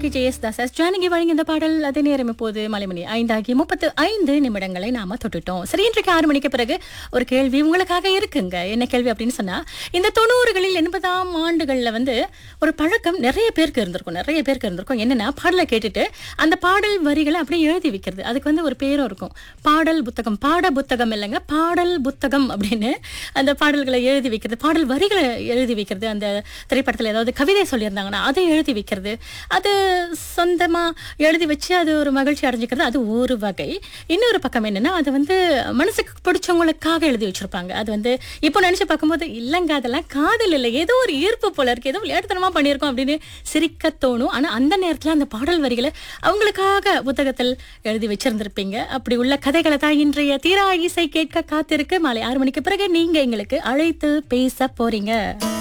B J S Das Janaki வழங்கி இந்த பாடல் அதே நேரம் இப்போது மலைமணி ஐந்தாகி முப்பத்து ஐந்து நிமிடங்களை நாம தொட்டுட்டோம் சரி இன்றைக்கு ஆறு மணிக்கு பிறகு ஒரு கேள்வி உங்களுக்காக இருக்குங்க என்ன கேள்வி அப்படின்னு சொன்னா இந்த தொண்ணூறுகளில் எண்பதாம் ஆண்டுகள்ல வந்து ஒரு பழக்கம் நிறைய பேருக்கு இருந்திருக்கும் நிறைய பேருக்கு இருந்திருக்கும் என்னன்னா பாடலை கேட்டுட்டு அந்த பாடல் வரிகளை அப்படியே எழுதி வைக்கிறது அதுக்கு வந்து ஒரு பேரும் இருக்கும் பாடல் புத்தகம் பாட புத்தகம் இல்லைங்க பாடல் புத்தகம் அப்படின்னு அந்த பாடல்களை எழுதி வைக்கிறது பாடல் வரிகளை எழுதி வைக்கிறது அந்த திரைப்படத்தில் ஏதாவது கவிதை சொல்லியிருந்தாங்கன்னா அதை எழுதி வைக்கிறது அது சொந்தமா எழுதி வச்சு அது ஒரு மகிழ்ச்சி அடைஞ்சிக்கிறது அது ஒரு வகை இன்னொரு பக்கம் என்னன்னா அது வந்து மனசுக்கு பிடிச்சவங்களுக்காக எழுதி வச்சிருப்பாங்க அது வந்து இப்போ நினைச்சு பார்க்கும்போது இல்லைங்க அதெல்லாம் காதல் இல்லை ஏதோ ஒரு ஈர்ப்பு போல இருக்கு ஏதோ விளையாட்டுத்தனமா பண்ணியிருக்கோம் அப்படின்னு சிரிக்க தோணும் ஆனா அந்த நேரத்துல அந்த பாடல் வரிகளை அவங்களுக்காக புத்தகத்தில் எழுதி வச்சிருந்திருப்பீங்க அப்படி உள்ள கதைகளை தான் இன்றைய தீரா இசை கேட்க காத்திருக்கு மாலை ஆறு மணிக்கு பிறகு நீங்க எங்களுக்கு அழைத்து பேச போறீங்க